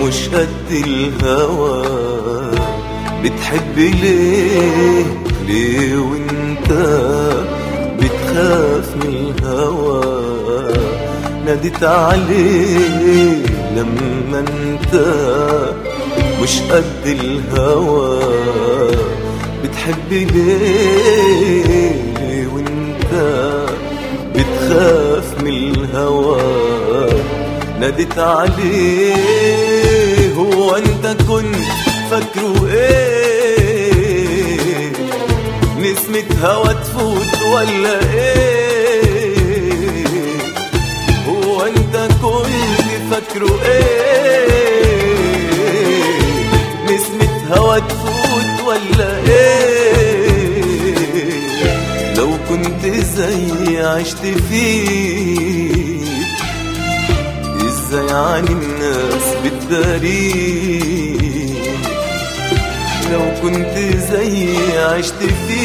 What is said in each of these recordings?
مش قد الهوى بتحب ليه ليه وانت بتخاف من الهوى ناديت عليه لما انت مش قد الهوى بتحب ليه ليه وانت بتخاف من الهوى ناديت عليه هو انت كنت فاكره ايه نسمة هوا تفوت ولا ايه هو انت كنت فاكره ايه نسمة هوا تفوت ولا ايه لو كنت زي عشت فيه ازاي عن الناس بتداري لو كنت زي عشت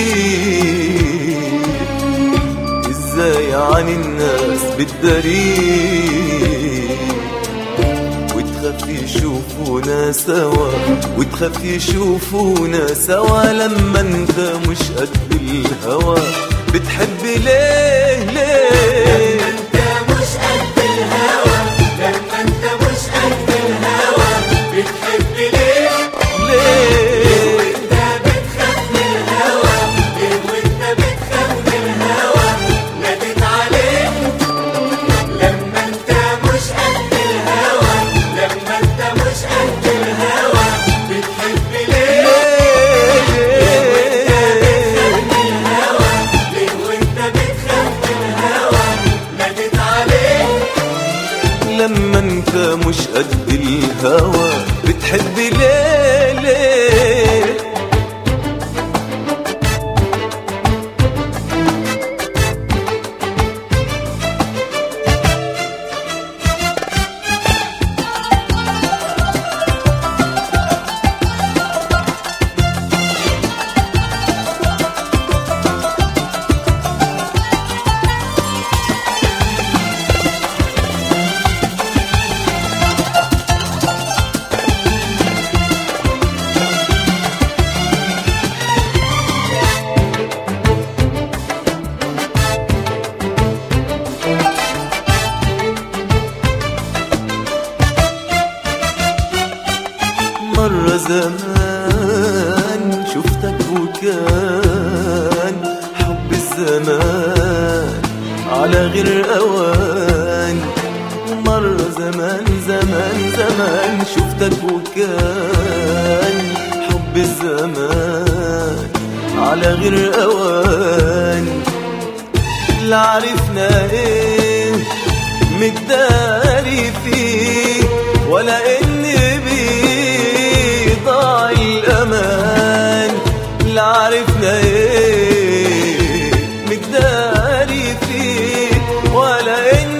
فيه ازاي عن الناس بتداري وتخاف يشوفونا سوا وتخاف يشوفونا سوا لما انت مش قد الهوى بتحب ليه ليه انت مش قد الهوى لما انت مش قد الهوى بتحب ليه ليه انت بتخاف من الهوى ليه وانت بتخاف من الهوى ناديت عليه لما انت مش قد الهوى لما انت مش قد الهوى بتحب ليه الهوى ليه وانت بتخاف من الهوى ناديت عليه لما انت مش قد الهوى بتحب ليه ليه مرة زمان شفتك وكان حب الزمان على غير أوان مرة زمان زمان زمان شفتك وكان حب الزمان على غير أوان لا عرفنا ايه متداري فيه ولا ان بيضاع الامان لا عرفنا ايه متداري فيه ولا ان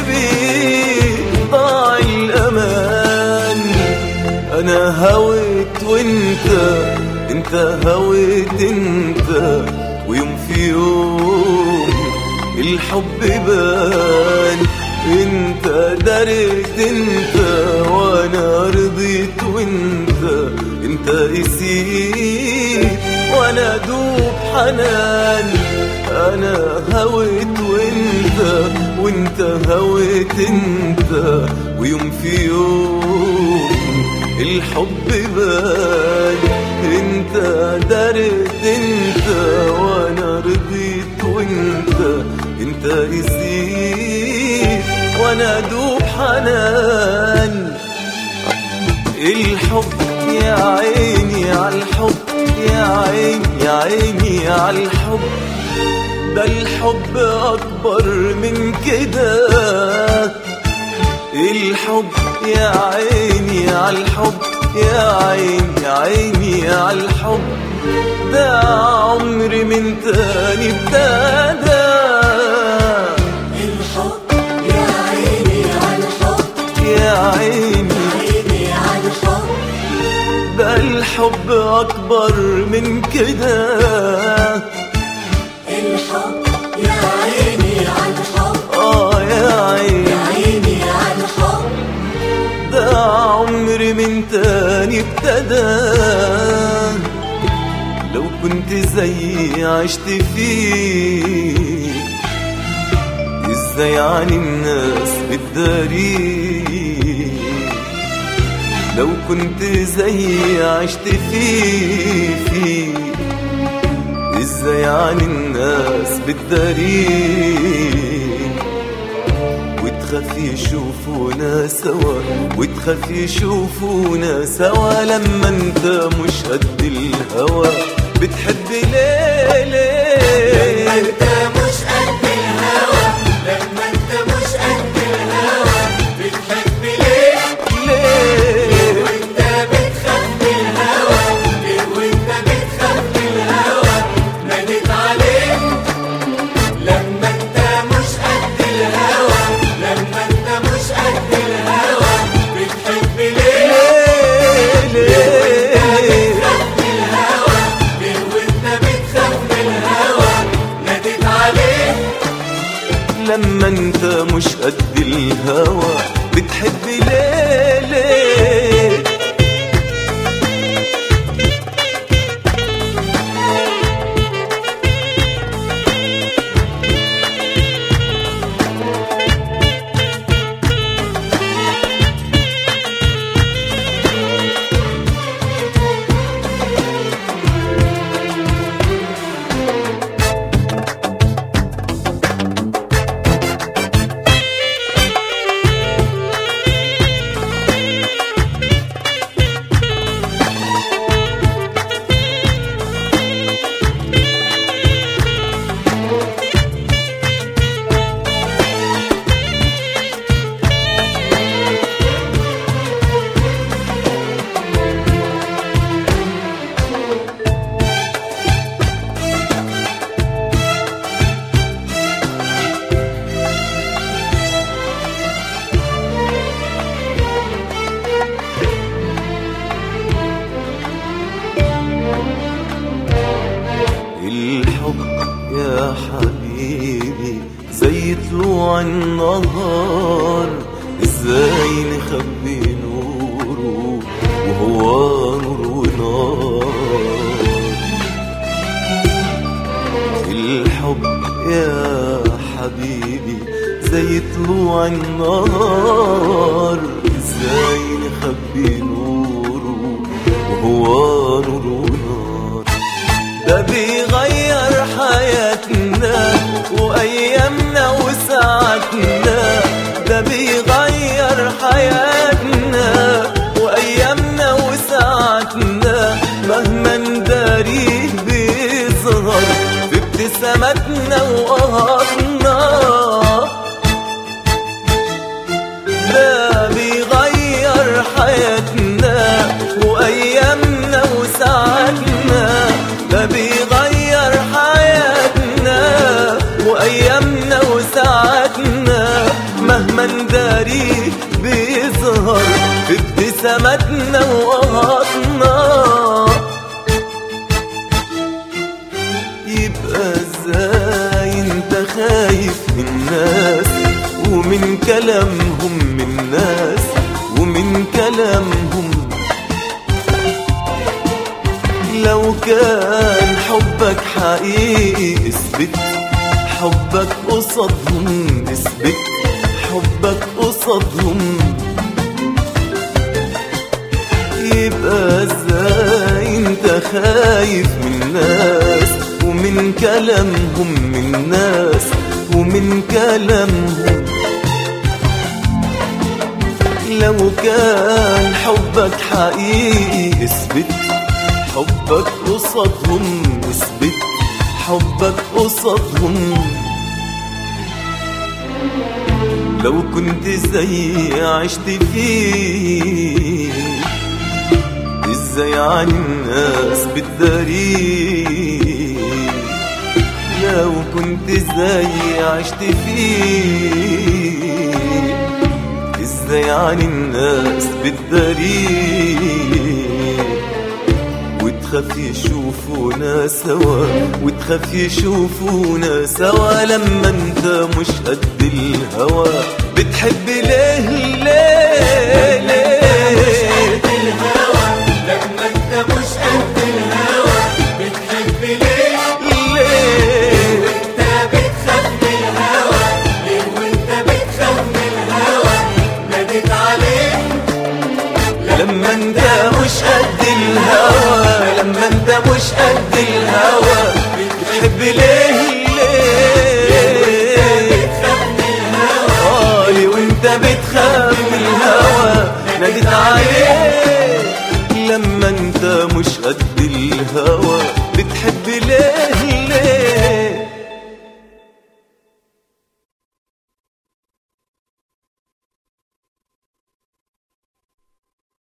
بيضاع الامان انا هويت وانت انت هويت انت ويوم في يوم الحب بان انت دريت انت وانا رضيت وانت انت قسيت وانا دوب حنان انا هويت وانت وانت هويت انت ويوم في يوم الحب بان انت دريت انت وانا رضيت وانت انت قسيت وانا دوب حنان الحب يا عيني على الحب يا عيني يا عيني على الحب ده الحب اكبر من كده الحب يا عيني على الحب يا عيني يا عيني على الحب ده عمري من تاني ابتدى الحب يا عيني على الحب يا عيني عيني على الحب ده الحب اكبر من كده الحب يا عيني على الحب اه يا عيني عيني على الحب ده عمري من تاني ابتدى لو كنت زيي عشت فيه ازاي عن الناس بتداري لو كنت زيي عشت فيه فيه ازاي عن الناس بتداري وتخاف يشوفونا سوا وتخاف يشوفونا سوا لما انت مش قد الهوى بتحب ليه لما ليه انت مش قد الهوى لما انت مش قد الهوى بتحب ليه ليه وانت بتخاف من الهوى ليه وانت بتخاف من الهوى ناديت عليك لما انت مش قد الهوى لما انت مش قد الهوى بتحب ليه ليه ليه بتخاف من الهوى ليه وانت بتخاف من الهوى ناديت عليك لما انت مش قد الهوى بتحب ليه ليه الحب يا حبيبي زي طلوع النهار ازاي نخبي نوره وهو نور ونار الحب يا حبيبي زي طلوع النهار ازاي نخبي نوره وهو نور ونار ده بيغير حياتنا وايامنا وساعتنا ده بيغير حياتنا وايامنا وساعتنا مهما نداريه بيظهر في ابتساماتنا وقهرنا ده بيغير حياتنا وايامنا وساعتنا ده بيغير حياتنا وايامنا وساعتنا مهما نداريه بيظهر في ابتساماتنا وقهرنا يبقى ازاي انت خايف من الناس ومن كلامهم من الناس ومن كلامهم لو كان حبك حقيقي اثبت حبك قصادهم اثبت حبك قصادهم يبقى ازاي انت خايف من الناس ومن كلامهم من الناس ومن كلامهم لو كان حبك حقيقي اثبت حبك قصادهم اثبت حبك قصادهم لو كنت زي عشت فيه ازاي عن الناس بتداري لو كنت زي عشت فيه ازاي عن الناس بتداري وتخاف يشوفونا سوا وتخاف يشوفونا سوا لما انت مش قد الهوى بتحب ليه ليه ليه لما انت مش قد الهوى لما انت مش قد الهوى بتحب ليه ليه آه ليه وانت بتخاف من الهوى ناديت عليه